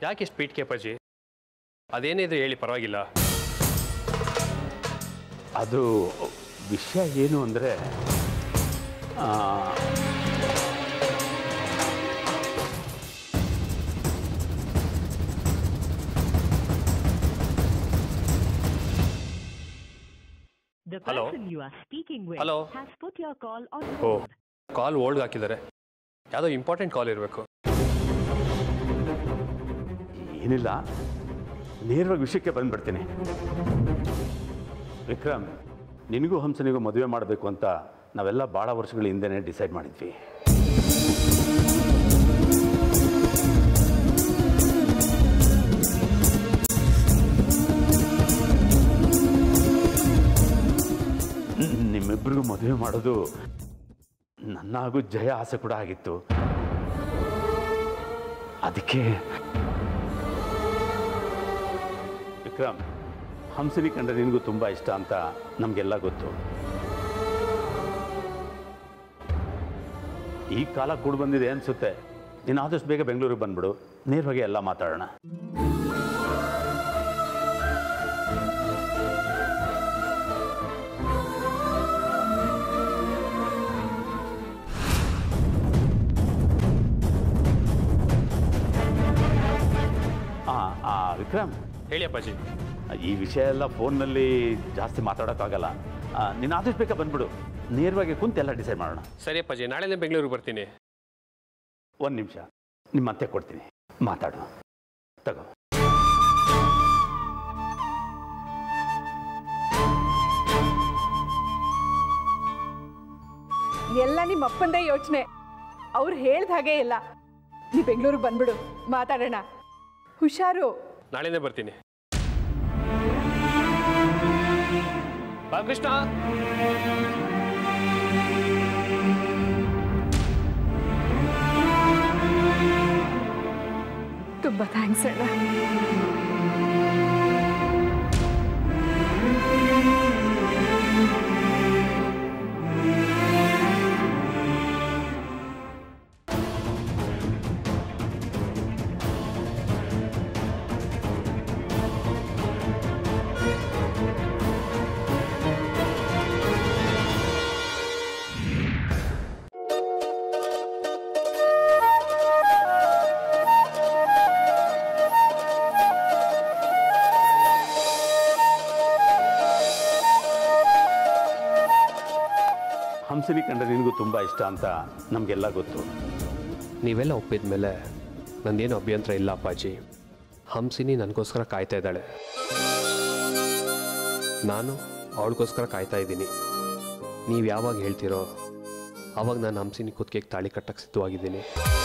ಯಾಕೆ ಇಷ್ಟು ಪೀಠ್ಕೆ ಅಪ್ಪಾಜಿ ಅದೇನಿದ್ರೆ ಹೇಳಿ ಪರವಾಗಿಲ್ಲ ಅದು ವಿಷಯ ಏನು ಅಂದರೆ The Hello? person you are speaking with Hello? has put your call on O hold. ಕಾಲ್ ಓಲ್ಡ್ಗೆ ಹಾಕಿದ್ದಾರೆ ಯಾವುದೋ ಇಂಪಾರ್ಟೆಂಟ್ ಕಾಲ್ ಇರಬೇಕು ಏನಿಲ್ಲ ನೇರವಾಗಿ ವಿಷಯಕ್ಕೆ ಬಂದ್ಬಿಡ್ತೀನಿ ವಿಕ್ರಮ್ ನಿನಗೂ ಹಂಸನಿಗೂ ಮದುವೆ ಮಾಡಬೇಕು ಅಂತ ನಾವೆಲ್ಲ ಭಾಳ ವರ್ಷಗಳ ಹಿಂದೆನೇ ಡಿಸೈಡ್ ಮಾಡಿದ್ವಿ ನ್- ನಿಮ್ಮಿಬ್ಬರಿಗೂ ಮದುವೆ ಮಾಡೋದು ನನ್ನ ಹಾಗೂ ಜಯ ಆಸೆ ಕೂಡ ಆಗಿತ್ತು ಅದಕ್ಕೆ ವಿಕ್ರಮ್ ಹಂಸನಿ ಕಂಡ್ರೆ ನಿನಗೂ ತುಂಬ ಇಷ್ಟ ಅಂತ ನಮಗೆಲ್ಲ ಗೊತ್ತು ಈ ಕಾಲ ಕೂಡ ಬಂದಿದೆ ಅನಿಸುತ್ತೆ ನೀನು ಆದಷ್ಟು ಬೇಗ ಬೆಂಗಳೂರಿಗೆ ಬಂದ್ಬಿಡು ನೇರವಾಗಿ ಎಲ್ಲ ಮಾತಾಡೋಣ ಆ, ಆ, ವಿಕ್ರಮ್ ಹೇಳಿ ಅಪ್ಪಾಜಿ ಈ ವಿಷಯ ಎಲ್ಲ ಫೋನ್ನಲ್ಲಿ ಜಾಸ್ತಿ ಮಾತಾಡೋಕ್ಕಾಗಲ್ಲ ಆ, ನೀನು ಆದಷ್ಟು ಬೇಗ ಬಂದ್ಬಿಡು ನೇರವಾಗಿ ಕುಂತೆಲ್ಲ ಡಿಸೈಡ್ ಮಾಡೋಣ ಸರಿ ಅಪ್ಪಾಜಿ ನಾಳೆನೇ ಬೆಂಗಳೂರಿಗೆ ಬರ್ತೀನಿ ಒಂದು ನಿಮಿಷ ನಿಮ್ಮ ಮತ್ತೆ ಕೊಡ್ತೀನಿ ಮಾತಾಡು ತಗೋ ಎಲ್ಲ ನಿಮ್ಮ ಅಪ್ಪಂದೇ ಯೋಚನೆ ಅವ್ರು ಹೇಳ್ದ ಹಾಗೆ ಇಲ್ಲ ನೀ ಬೆಂಗಳೂರಿಗೆ ಬಂದ್ಬಿಡು ಮಾತಾಡೋಣ ಹುಷಾರು ನಾಳೆನೇ ಬರ್ತೀನಿ ಬಾಲಕೃಷ್ಣ ತುಂಬ ಥ್ಯಾಂಕ್ಸ್ ಅಣ್ಣ ಹಂಸನಿ ಕಂಡ್ರೆ ನಿನಗೂ ತುಂಬ ಇಷ್ಟ ಅಂತ ನಮಗೆಲ್ಲ ಗೊತ್ತು ನೀವೆಲ್ಲ ಒಪ್ಪಿದ ಮೇಲೆ ನಂದೇನು ಅಭ್ಯಂತರ ಇಲ್ಲ ಅಪ್ಪಾಜಿ ಹಂಸಿನಿ ನನಗೋಸ್ಕರ ಕಾಯ್ತಾ ಇದ್ದಾಳೆ ನಾನು ಅವಳಿಗೋಸ್ಕರ ಕಾಯ್ತಾ ಇದ್ದೀನಿ ನೀವು ಯಾವಾಗ ಹೇಳ್ತೀರೋ ಆವಾಗ ನಾನು ಹಂಸಿನಿ ಕುತ್ತಿಗೆಗೆ ತಾಳಿ ಕಟ್ಟಕ್ಕೆ ಸಿದ್ಧವಾಗಿದ್ದೀನಿ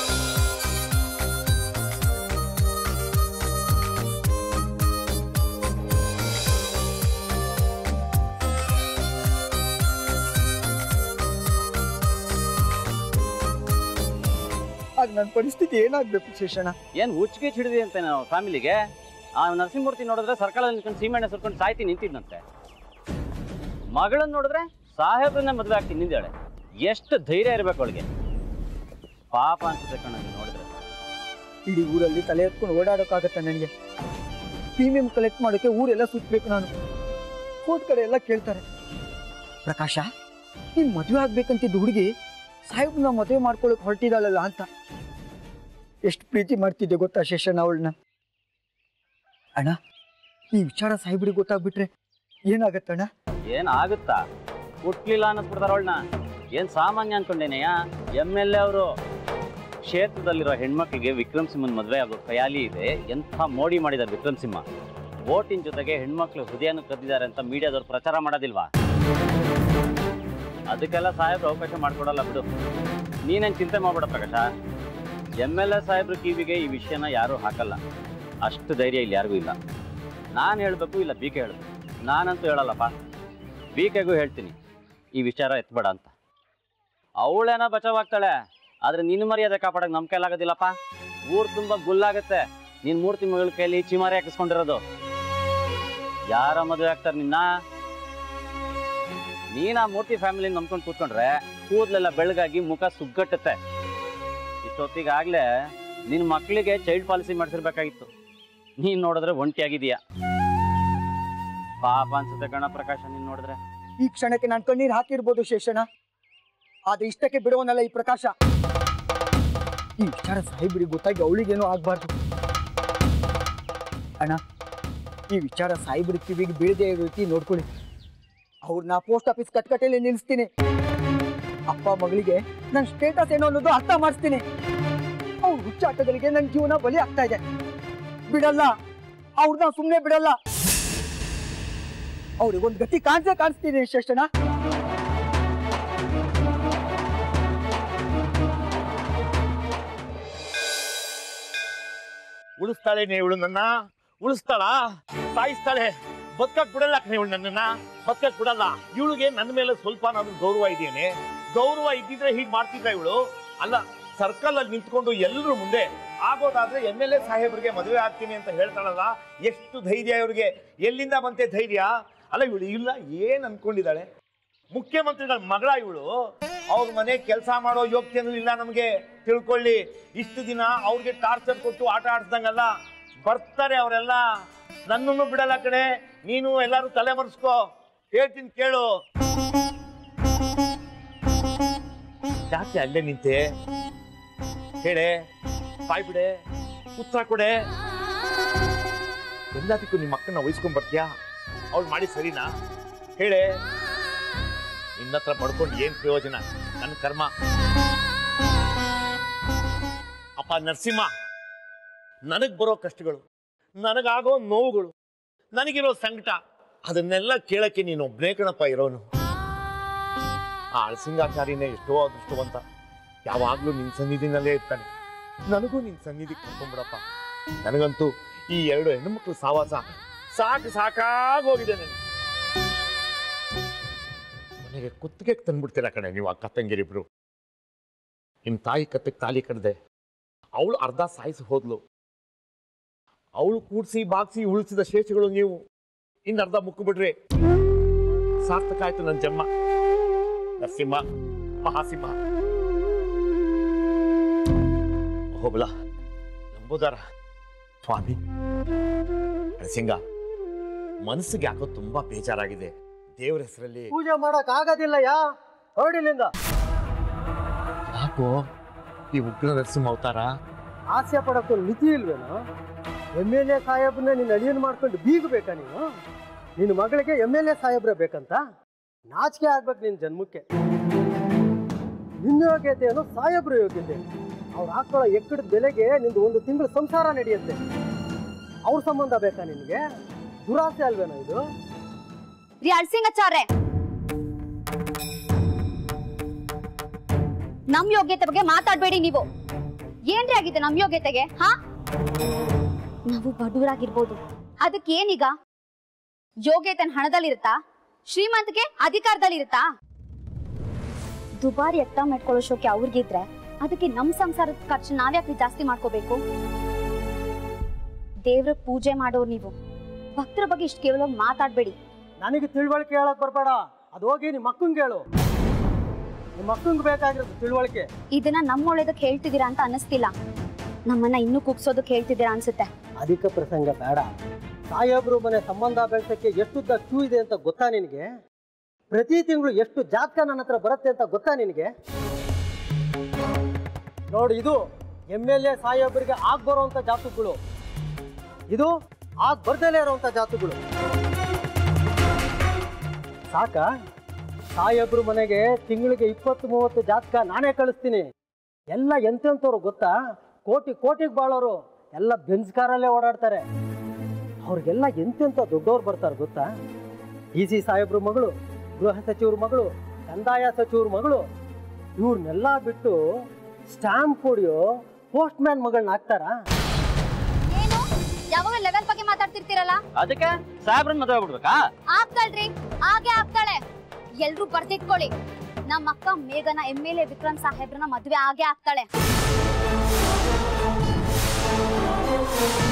ಆಗ ನನ್ನ ಪರಿಸ್ಥಿತಿ ಏನಾಗ್ಬೇಕು ಶೇಷಣ್ಣ ಏನ್ ಹುಚ್ಚಿಗೆ ಹಿಡಿದಿ ಅಂತ ನಾವು ಫ್ಯಾಮಿಲಿಗೆ ಆ ನರಸಿಂಹಮೂರ್ತಿ ನೋಡಿದ್ರೆ ಸರ್ಕಲಲ್ಲಿ ನಿಂತ್ಕೊಂಡು ಸೀಮೆಣ್ಣೆ ಸುರ್ಕೊಂಡು ಸಾಯ್ತಿ ನಿಂತಿದ್ನಂತೆ ಮಗಳನ್ನ ನೋಡಿದ್ರೆ ಸಾಹೇಬ್ರನ್ನ ಮದುವೆ ಆಗ್ತೀನಿ ನಿಂದೇಳೆ ಎಷ್ಟು ಧೈರ್ಯ ಇರ್ಬೇಕು ಅವಳಿಗೆ ಪಾಪ ಅನ್ಸುತ್ತೆ ಕಣ ನೀನ್ ನೋಡಿದ್ರೆ ಇಡೀ ಊರಲ್ಲಿ ತಲೆ ಎತ್ಕೊಂಡು ಓಡಾಡೋಕ್ಕಾಗತ್ತೆ ನನಗೆ ಪ್ರೀಮಿಯಂ ಕಲೆಕ್ಟ್ ಮಾಡೋಕೆ ಊರೆಲ್ಲ ಸುತ್ತಬೇಕು ನಾನು ಹೋದ ಕಡೆ ಎಲ್ಲ ಕೇಳ್ತಾರೆ ಪ್ರಕಾಶ ನೀನ್ ಮದುವೆ ಆಗ್ಬೇಕಂತಿದ್ದ ಹುಡುಗಿ ಸಾಹೇಬ್ನ ಮದುವೆ ಮಾಡ್ಕೊಳಕ್ ಹೊರಟಿದ್ದಾಳಲ್ಲ ಅಂತ ಎಷ್ಟು ಪ್ರೀತಿ ಮಾಡ್ತಿದ್ದೆ ಗೊತ್ತಾ ಶೇಷಣ್ಣ ಅವಳನ್ನ ಅಣ್ಣ ಈ ವಿಚಾರ ಸಾಹೇಬ್ರಿಗೆ ಗೊತ್ತಾಗ್ಬಿಟ್ರೆ ಏನಾಗತ್ತಣ್ಣ ಏನ್ ಆಗುತ್ತಾ ಹುಟ್ಲಿಲ್ಲ ಅನ್ನಿಸ್ಬಿಡ್ತಾರ ಅವಳನ್ನ ಏನ್ ಸಾಮಾನ್ಯ ಅನ್ಕೊಂಡೇನೆಯಾ ಎಮ್ ಎಲ್ ಎ ಅವರು ಕ್ಷೇತ್ರದಲ್ಲಿರೋ ಹೆಣ್ಮಕ್ಳಿಗೆ ವಿಕ್ರಮ್ ಸಿಂಹನ್ ಮದುವೆ ಆಗೋ ಖಯಾಲಿ ಇದೆ ಎಂಥ ಮೋಡಿ ಮಾಡಿದ್ದಾರೆ ವಿಕ್ರಮ್ ಸಿಂಹ ವೋಟಿನ ಜೊತೆಗೆ ಹೆಣ್ಮಕ್ಳು ಹೃದಯನ ಕದ್ದಿದ್ದಾರೆ ಅಂತ ಮೀಡಿಯಾದವ್ರು ಪ್ರಚಾರ ಮಾಡೋದಿಲ್ವಾ ಅದಕ್ಕೆಲ್ಲ ಸಾಹೇಬ್ರು ಅವಕಾಶ ಮಾಡ್ಕೊಡಲ್ಲ ಬಿಡು ನೀನೇನ್ ಚಿಂತೆ ಮಾಡ್ಬೇಡ ಪ್ರಕಾಶ ಎಮ್ ಎಲ್ ಎ ಸಾಹೇಬ್ರ ಕಿವಿಗೆ ಈ ವಿಷಯನ ಯಾರೂ ಹಾಕಲ್ಲ ಅಷ್ಟು ಧೈರ್ಯ ಇಲ್ಲಿ ಯಾರಿಗೂ ಇಲ್ಲ ನಾನು ಹೇಳಬೇಕು ಇಲ್ಲ ಬಿ ಕೆ ಹೇಳಬೇಕು ನಾನಂತೂ ಹೇಳಲ್ಲಪ್ಪ ಬಿ ಕೆಗೂ ಹೇಳ್ತೀನಿ ಈ ವಿಚಾರ ಎತ್ಬೇಡ ಅಂತ ಅವಳೇನ ಬಚಾವಾಗ್ತಾಳೆ ಆದ್ರೆ ನಿನ್ನ ಮರ್ಯಾದೆ ಕಾಪಾಡಕ್ ನಮ್ ಕೈಲಾಗೋದಿಲ್ಲಪ್ಪ ಊರ್ ತುಂಬಾ ಗುಲ್ಲಾಗತ್ತೆ ನಿನ್ ಮೂರ್ತಿ ಮಗಳ ಕೈಲಿ ಚಿಮಾರಿ ಹಾಕಿಸ್ಕೊಂಡಿರೋದು ಯಾರ ಮದುವೆ ಆಗ್ತಾರೆ ನಿನ್ನ ನೀನ್ ಆ ಮೂರ್ತಿ ಫ್ಯಾಮಿಲಿ ನಂಬ್ಕೊಂಡು ಕೂತ್ಕೊಂಡ್ರೆ ಕೂದಲೆಲ್ಲ ಬೆಳಗಾಗಿ ಮುಖ ಸುಗ್ಗಟ್ಟುತ್ತೆ ಇಷ್ಟೊತ್ತಿಗಾಗ್ಲೇ ನಿನ್ನ ಮಕ್ಕಳಿಗೆ ಚೈಲ್ಡ್ ಪಾಲಿಸಿ ಮಾಡಿಸಿರ್ಬೇಕಾಗಿತ್ತು ನೀನು ನೋಡಿದ್ರೆ ಒಂಟಿಯಾಗಿದೀಯಾ ಪಾಪ ಅನ್ಸುತ್ತೆ ಕಣ ಪ್ರಕಾಶ ನೀನು ನೋಡಿದ್ರೆ ಈ ಕ್ಷಣಕ್ಕೆ ನಾನು ಕಣ್ಣೀರು ಹಾಕಿರ್ಬೋದು ಶೇಷಣ್ಣ ಆದ್ರೆ ಇಷ್ಟಕ್ಕೆ ಬಿಡುವನಲ್ಲ ಈ ಪ್ರಕಾಶ ಈ ವಿಚಾರ ಸಾಹೇಬ್ರಿಗೆ ಗೊತ್ತಾಗಿ ಅವಳಿಗೇನೂ ಆಗ್ಬಾರ್ದು ಅಣ್ಣ ಈ ವಿಚಾರ ಸಾಹೇಬ್ರ ಕಿವಿಗೆ ಬೀಳದೆ ಇರೋ ರೀತಿ ನೋಡ್ಕೊಳ್ಳಿ ಅವ್ರನ್ನ ಪೋಸ್ಟ್ ಆಫೀಸ್ ಕಟ್ಕಟೆಯಲ್ಲಿ ನಿಲ್ಲಿಸ್ತೀನಿ ಅಪ್ಪ ಮಗಳಿಗೆ ನನ್ನ ಸ್ಟೇಟಸ್ ಏನೋ ಅನ್ನೋದು ಅರ್ಥ ಮಾಡಿಸ್ತೀನಿ ಅವ್ರ ಹುಚ್ಚಾಟಗಳಿಗೆ ನನ್ನ ಜೀವನ ಬಲಿ ಆಗ್ತಾ ಇದೆ ಬಿಡಲ್ಲ ಅವ್ರನ್ನ ಸುಮ್ಮನೆ ಬಿಡಲ್ಲ ಅವ್ರಿಗೊಂದು ಗತಿ ಕಾಣಿಸೇ ಕಾಣಿಸ್ತೀನಿ ಶೇಷಣ್ಣ ಉಳಿಸ್ತಾಳೆ ಇವಳು ನನ್ನ ಉಳಿಸ್ತಾಳ ಸಾಯಿಸ್ತಾಳೆ ಬದುಕಕ್ ಬಿಡಲ್ಲ ಕಣೆ ಇವಳು ನನ್ನನ್ನ ಬದುಕಕ್ ಬಿಡಲ್ಲ ಇವಳಿಗೆ ನನ್ನ ಮೇಲೆ ಸ್ವಲ್ಪ ನಾನು ಗೌರವ ಇದೆಯೇನೆ ಗೌರವ ಇದ್ದಿದ್ರೆ ಹೀಗೆ ಮಾಡ್ತಿದ್ದ ಇವಳು ಅಲ್ಲ ಸರ್ಕಲ್ ಅಲ್ಲಿ ನಿಂತ್ಕೊಂಡು ಎಲ್ಲರ ಮುಂದೆ ಆಗೋದಾದ್ರೆ ಎಮ್ ಎಲ್ ಎ ಸಾಹೇಬ್ರಿಗೆ ಮದುವೆ ಆಗ್ತೀನಿ ಅಂತ ಹೇಳ್ತಾಳಲ್ಲ ಎಷ್ಟು ಧೈರ್ಯ ಇವ್ರಿಗೆ ಎಲ್ಲಿಂದ ಬಂತೆ ಧೈರ್ಯ ಅಲ್ಲ ಇವಳು ಇಲ್ಲ ಏನ್ ಅನ್ಕೊಂಡಿದ್ದಾಳೆ ಮುಖ್ಯಮಂತ್ರಿಗಳ ಮಗಳ ಇವಳು ಅವ್ರ ಮನೆ ಕೆಲಸ ಮಾಡೋ ಯೋಗ್ಯನೂ ಇಲ್ಲ ನಮಗೆ ತಿಳ್ಕೊಳ್ಳಿ ಇಷ್ಟು ದಿನ ಅವ್ರಿಗೆ ಟಾರ್ಚರ್ ಕೊಟ್ಟು ಆಟ ಆಡ್ಸ್ದಂಗಲ್ಲ ಬರ್ತಾರೆ ಅವರೆಲ್ಲ ನನ್ನನ್ನು ಬಿಡಲ್ಲ ಕಡೆ ನೀನು ಎಲ್ಲಾರು ತಲೆ ಮರೆಸ್ಕೋ ಹೇಳ್ತೀನಿ ಕೇಳು ಯಾಕೆ ಅಲ್ಲೇ ನಿಂತೆ ಹೇಳೆ ಬಾಯ್ ಬಿಡೆ ಉತ್ತರ ಕೊಡೆ ಎಲ್ಲದಕ್ಕೂ ನಿಮ್ಮ ಅಕ್ಕನ ವಹಿಸ್ಕೊಂಡ್ ಬರ್ತೀಯಾ ಅವಳು ಮಾಡಿ ಸರಿನಾ ಹೇಳೆ ನಿನ್ನ ಹತ್ರ ಪಡ್ಕೊಂಡು ಏನ್ ಪ್ರಯೋಜನ ನನ್ನ ಕರ್ಮ ಅಪ್ಪ ನರಸಿಂಹ ನನಗ್ ಬರೋ ಕಷ್ಟಗಳು ನನಗಾಗೋ ನೋವುಗಳು ನನಗಿರೋ ಸಂಕಟ ಅದನ್ನೆಲ್ಲ ಕೇಳಕ್ಕೆ ನೀನು ಒಬ್ಬನೇ ಕಣಪ್ಪ ಇರೋನು ಆ ಅಳಸಿಂಗಾಚಾರ್ಯನೇ ಎಷ್ಟೋ ಅದೃಷ್ಟವಂತ ಯಾವಾಗ್ಲೂ ನಿನ್ ಸನ್ನಿಧಿನಲ್ಲೇ ಇರ್ತಾನೆ ನನಗೂ ನಿನ್ ಸನ್ನಿಧಿ ಕರ್ಕೊಂಡ್ಬಿಡಪ್ಪ ನನಗಂತೂ ಈ ಎರಡು ಹೆಣ್ಣುಮಕ್ಳು ಸಾವಾಸ ಸಾಕು ಸಾಕಾಗೋಗಿದೆ ನನಗೆ ಮನೆಗೆ ಕುತ್ತಿಗೆ ತಂದ್ಬಿಡ್ತೀರ ಕಣೆ ನೀವು ಅಕ್ಕ ತಂಗಿರಿಬ್ರು ನಿಮ್ ತಾಯಿ ಕತ್ತಿಗೆ ತಾಲಿ ಕಡ್ದೆ ಅವಳು ಅರ್ಧ ಸಾಯಿಸಿ ಹೋದ್ಲು ಅವಳು ಕೂಡ್ಸಿ ಬಾಗ್ಸಿ ಉಳಿಸಿದ ಶೇಷಗಳು ನೀವು ಇನ್ನು ಅರ್ಧ ಮುಕ್ಕು ಬಿಡ್ರಿ ಸಾರ್ಥಕ ಆಯ್ತು ನನ್ನ ಜನ್ಮ ನರಸಿಂಹ ಮಹಾಸಿಂಹ ಹೋಗ್ಲ ನಂಬುದಾರ ಸ್ವಾಮಿ ನರಸಿಂಗ ಮನಸ್ಸಿಗೆ ಯಾಕೋ ತುಂಬಾ ಬೇಜಾರಾಗಿದೆ ದೇವ್ರ ಹೆಸರಲ್ಲಿ ಪೂಜೆ ಮಾಡಕ್ ಆಗೋದಿಲ್ಲ ಯಾ ಹೊರಡಿಲಿಂದ ಯಾಕೋ ಈ ಉಗ್ರ ನರಸಿಂಹ ಅವತಾರ ಆಸೆ ಪಡಕ್ಕೂ ಮಿತಿ ಇಲ್ವೇನೋ ಎಮ್ ಎಲ್ ಎ ಸಾಹೇಬ್ರನ್ನ ನಿನ್ನ ಅಳಿಯನ್ ಮಾಡ್ಕೊಂಡು ಬೀಗಬೇಕಾ ನೀನು ನಿನ್ನ ಮಗಳಿಗೆ ಎಮ್ ಎಲ್ ಎ ಸಾಹೇಬ್ರೆ ಬೇಕಂತ ನಾಚಿಕೆ ಆಗ್ಬೇಕು ನಿನ್ನ ಜನ್ಮಕ್ಕೆ ನಿನ್ನ ಯೋಗ್ಯತೆ ಏನೋ ಸಾಹೇಬ್ರ ಯೋಗ್ಯತೆ ಅವ್ರು ಹಾಕೊಳ್ಳೋ ಎಕ್ಕಡ ಬೆಲೆಗೆ ನಿಂದು ಒಂದು ತಿಂಗಳು ಸಂಸಾರ ನಡೆಯುತ್ತೆ ಅವ್ರ ಸಂಬಂಧ ಬೇಕಾ ನಿನಗೆ ದುರಾಸೆ ಅಲ್ವೇನೋ ಇದು ರೀ ಅಳ್ಸಿಂಗಚಾರ್ರೆ ನಮ್ ಯೋಗ್ಯತೆ ಬಗ್ಗೆ ಮಾತಾಡ್ಬೇಡಿ ನೀವು ಏನ್ರಿ ಆಗಿದೆ ನಮ್ ಯೋಗ್ಯತೆಗೆ ಹಾ ನಾವು ಬಡವರಾಗಿರ್ಬೋದು ಅದಕ್ಕೆ ಏನೀಗ ಯೋಗ್ಯತೆ ಹಣದಲ್ಲಿರುತ್ತಾ ಶ್ರೀಮಂತಿಗೆ ಅಧಿಕಾರದಲ್ಲಿರುತ್ತಾ ದುಬಾರಿ ಎತ್ತ ಮಾಡ್ಕೊಳ್ಳೋ ಶೋಕೆ ಅವ್ರಿಗಿದ್ರೆ ಅದಕ್ಕೆ ನಮ್ ಸಂಸಾರದ ಖರ್ಚು ನಾವ್ಯಾಕೆ ಜಾಸ್ತಿ ಮಾಡ್ಕೋಬೇಕು ದೇವ್ರ ಪೂಜೆ ಮಾಡೋರು ನೀವು ಭಕ್ತರ ಬಗ್ಗೆ ಇಷ್ಟು ಕೇವಲ ಮಾತಾಡ್ಬೇಡಿ ನನಗೆ ತಿಳುವಳಿಕೆ ಹೇಳಕ್ ಬರ್ಬೇಡ ಅದು ಹೋಗಿ ನಿಮ್ಮ ಮಕ್ಕಂಗೆ ಹೇಳು ನಿಮ್ಮ ಮಕ್ಕಂಗೆ ಬೇಕಾಗಿರೋದು ತಿಳುವಳಿಕೆ ಇದನ್ನ ನಮ್ಮ ಒಳ್ಳೇದಕ್ಕೆ ಹೇಳ್ತಿದ್ದೀರಾ ಅಂತ ಅನಿಸ್ತಿಲ್ಲ ನಮ್ಮನ್ನ ಇನ್ನೂ ಕುಗ್ಸೋದಕ್ಕೆ ಹೇಳ್ತಿದ್ದೀರಾ ಅನ್ಸುತ್ತೆ ಅಧಿಕ ಪ್ರಸಂಗ ಬೇಡ ಸಾಹೇಬ್ರು ಮನೆ ಸಂಬಂಧ ಬೆಳೆಸಕ್ಕೆ ಎಷ್ಟುದ್ದ ಕ್ಯೂ ಇದೆ ಅಂತ ಗೊತ್ತಾ ನಿನಗೆ ಪ್ರತಿ ತಿಂಗಳು ಎಷ್ಟು ಜಾತಕ ನನ್ನ ಹತ್ರ ಬರುತ್ತೆ ಅಂತ ಗೊತ್ತಾ ನಿನಗೆ ನೋಡು ಇದು ಎಮ್ ಎಲ್ ಎ ಸಾಹೇಬರಿಗೆ ಆಗ್ ಬರುವಂತ ಜಾತಕಗಳು ಇದು ಆಗ್ ಬರ್ದಲೇ ಇರುವಂತ ಜಾತಕಗಳು ಸಾಕ ಸಾಹೇಬ್ರು ಮನೆಗೆ ತಿಂಗಳಿಗೆ ಇಪ್ಪತ್ತು ಮೂವತ್ತು ಜಾತಕ ನಾನೇ ಕಳಿಸ್ತೀನಿ ಎಲ್ಲ ಎಂತೆಂಥವ್ರು ಗೊತ್ತಾ ಕೋಟಿ ಕೋಟಿಗೆ ಬಾಳೋರು ಎಲ್ಲ ಬೆಂಜ್ ಕಾರಲ್ಲೇ ಓಡಾಡ್ತಾರೆ ಅವ್ರಿಗೆಲ್ಲ ಎಂತೆಂಥ ದೊಡ್ಡವ್ರು ಬರ್ತಾರೆ ಗೊತ್ತಾ ಡಿ ಸಿ ಸಾಹೇಬ್ರ ಮಗಳು ಗೃಹ ಸಚಿವ್ರ ಮಗಳು ಕಂದಾಯ ಸಚಿವ್ರ ಮಗಳು ಇವ್ರನ್ನೆಲ್ಲ ಬಿಟ್ಟು ಸ್ಟಾಂಪ್ ಹೊಡಿಯೋ ಪೋಸ್ಟ್ ಮ್ಯಾನ್ ಮಗಳನ್ನ ಹಾಕ್ತಾರಾ ಏನು ಯಾವಾಗ ಲೆವೆಲ್ ಬಗ್ಗೆ ಮಾತಾಡ್ತಿರ್ತೀರಲ್ಲ ಅದಕ್ಕೆ ಸಾಹೇಬ್ರನ್ನ ಮದುವೆ ಆಗ್ಬಿಡ್ಬೇಕಾ ಆಗ್ತಾಳ್ರಿ ಹಾಗೆ ಆಗ್ತಾಳೆ ಎಲ್ರೂ ಬರ್ದಿಟ್ಕೊಳ್ಳಿ ನಮ್ಮ ಅಕ್ಕ ಮೇಘನ ಎಮ್ ಎಲ್ ಎ ವಿಕ್ರಮ್ ಸಾಹೇಬ್ರನ್ನ ಮದ್ವೆ ಆಗೇ ಆಗ್ತಾಳೆ